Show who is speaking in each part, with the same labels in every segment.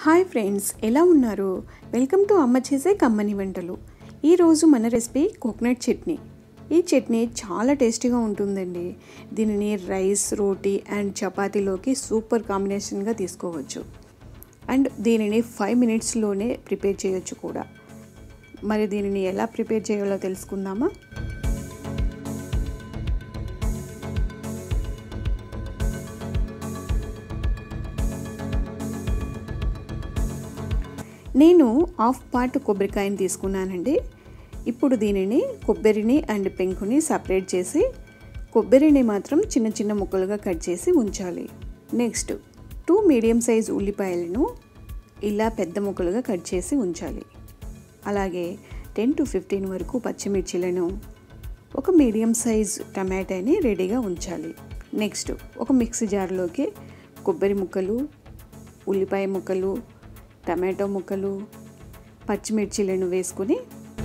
Speaker 1: hi friends ఎలా ఉన్నారు welcome to అమ్మ చేసే కమ్మని వంటలు ఈరోజు మన రెసిపీ కోకోనట్ చట్నీ ఈ చట్నీ చాలా టేస్టీగా ఉంటుందండి దీనిని రైస్ రోటీ అండ్ చపాతీలోకి సూపర్ కాంబినేషన్గా తీసుకోవచ్చు అండ్ దీనిని ఫైవ్ మినిట్స్లోనే ప్రిపేర్ చేయొచ్చు కూడా మరి దీనిని ఎలా ప్రిపేర్ చేయాలో తెలుసుకుందామా నేను హాఫ్ పార్ట్ కొబ్బరికాయని తీసుకున్నానండి ఇప్పుడు దీనిని కొబ్బరిని అండ్ పెంకుని సపరేట్ చేసి కొబ్బరిని మాత్రం చిన్న చిన్న ముక్కలుగా కట్ చేసి ఉంచాలి నెక్స్ట్ టూ మీడియం సైజ్ ఉల్లిపాయలను ఇలా పెద్ద ముక్కలుగా కట్ చేసి ఉంచాలి అలాగే టెన్ టు ఫిఫ్టీన్ వరకు పచ్చిమిర్చిలను ఒక మీడియం సైజ్ టమాటాని రెడీగా ఉంచాలి నెక్స్ట్ ఒక మిక్సీ జార్లోకి కొబ్బరి ముక్కలు ఉల్లిపాయ ముక్కలు టమాటో ముక్కలు పచ్చిమిర్చిలను వేసుకుని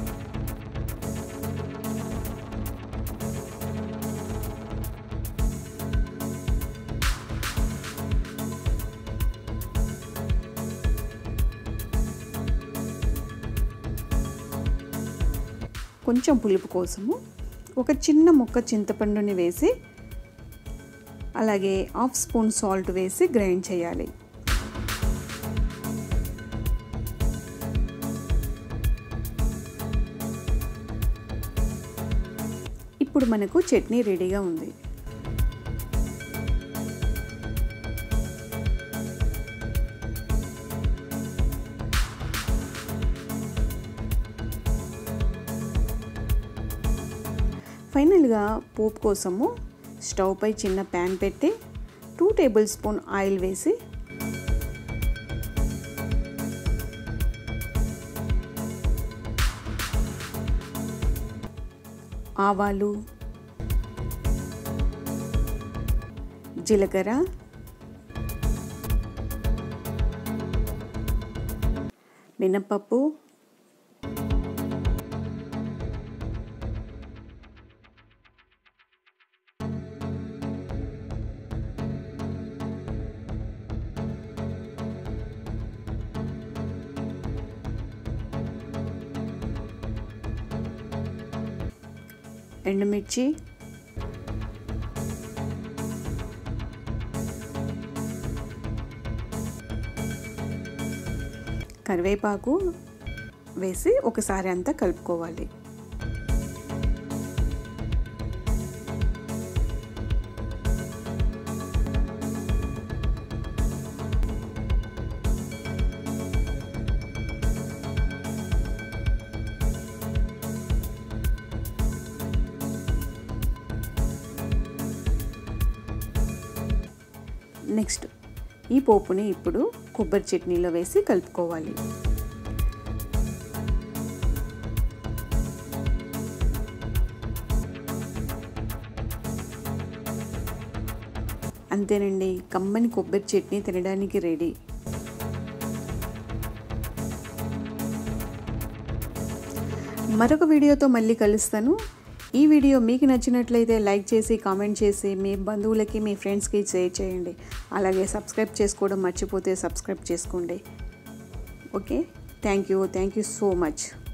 Speaker 1: కొంచెం పులుపు కోసము ఒక చిన్న ముక్క చింతపండుని వేసి అలాగే హాఫ్ స్పూన్ సాల్ట్ వేసి గ్రైండ్ చేయాలి ఇప్పుడు మనకు చట్నీ రెడీగా ఉంది ఫైనల్గా పోపు కోసము స్టవ్ పై చిన్న ప్యాన్ పెట్టి టూ టేబుల్ స్పూన్ ఆయిల్ వేసి ఆవాలు జీలకర్ర మినపప్పు ఎండుమిర్చి కరివేపాకు వేసి ఒకసారి అంతా కలుపుకోవాలి నెక్స్ట్ ఈ పోపుని ఇప్పుడు కొబ్బరి చట్నీలో వేసి కలుపుకోవాలి అంతేనండి కమ్మని కొబ్బరి చట్నీ తినడానికి రెడీ మరొక వీడియోతో మళ్ళీ కలుస్తాను ఈ వీడియో మీకు నచ్చినట్లయితే లైక్ చేసి కామెంట్ చేసి మీ బంధువులకి మీ ఫ్రెండ్స్కి షేర్ చేయండి అలాగే సబ్స్క్రైబ్ చేసుకోవడం మర్చిపోతే సబ్స్క్రైబ్ చేసుకోండి okay thank you thank you so much